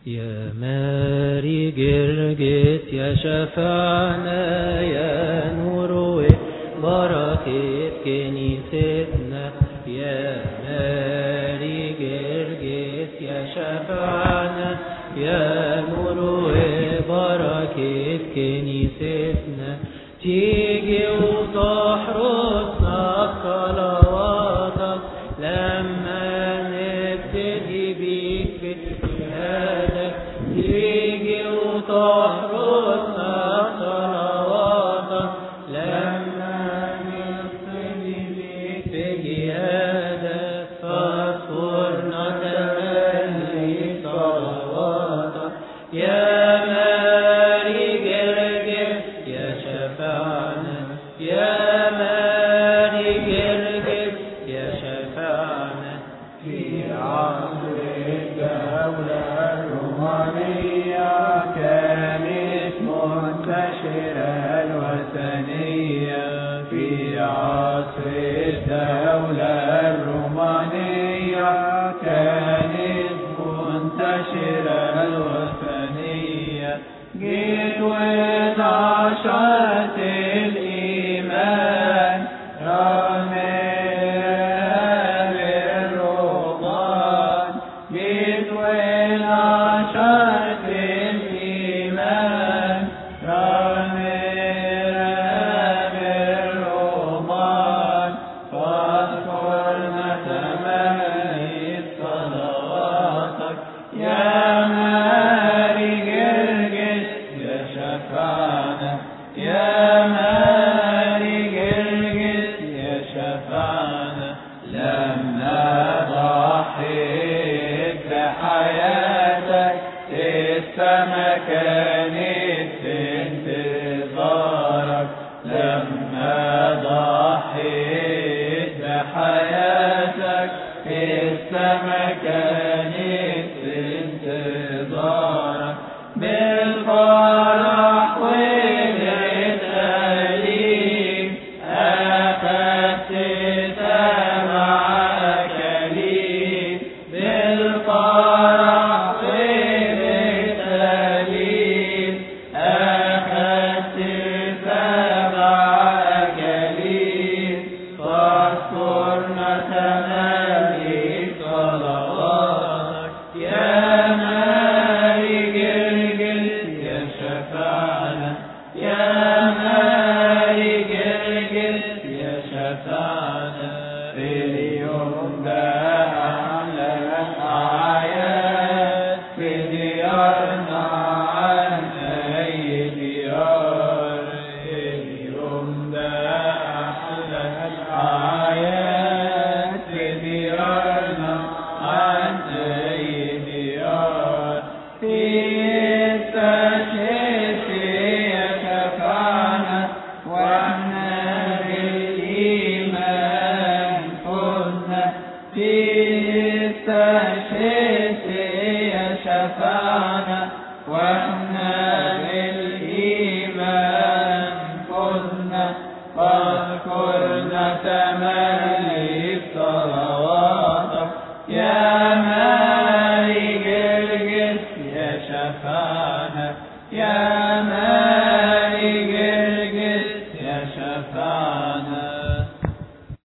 يا ماري جرجس يا شفعنا يا نور وبركة كنيستنا يا ماري جرجس يا شفعنا يا نور وبركة كنيستنا تيجي وتحرسنا بصلواتك لما نبتدي بيك في جهادك تيجي وتحرسنا بصلواتك لما نبتدي بيك في جهادك فاذكرنا تملي صلواتك يا ماري جرجس يا شفعنا يا ماري جرجس يا شفعنا في عصر الدولة الرومانية كانت منتشرة الوثنية في عصر الدولة الرومانية كانت منتشرة الوثنية جيت ونشرت الإيمان رغم الرهبان جيت ونشرت الإيمان رغم الرهبان فاذكرنا تملي صلواتك يا ماري جرجس يا شفعنا يا ماري جرجس يا شفعنا لما ضحيت بحياتك السما كانت في انتظارك لما ضحيت بحياتك السما كانت في انتظارك بالفرح والتهليل أخذت سبع أكاليل بالفرح والتهليل أخذت سبع أكاليل فاذكرنا تملي صلواتك يا ماري جرجس يا شفعنا يا ماري جرجس يا شفعنا في اليوم ده أحلى الأعياد في ديارنا عن أي ديار اليوم ده أحلى الأعياد في ديارنا عن أي ديار في التشهير يا شفعنا واحنا بالإيمان فزنا في التشهير يا شفعنا واحنا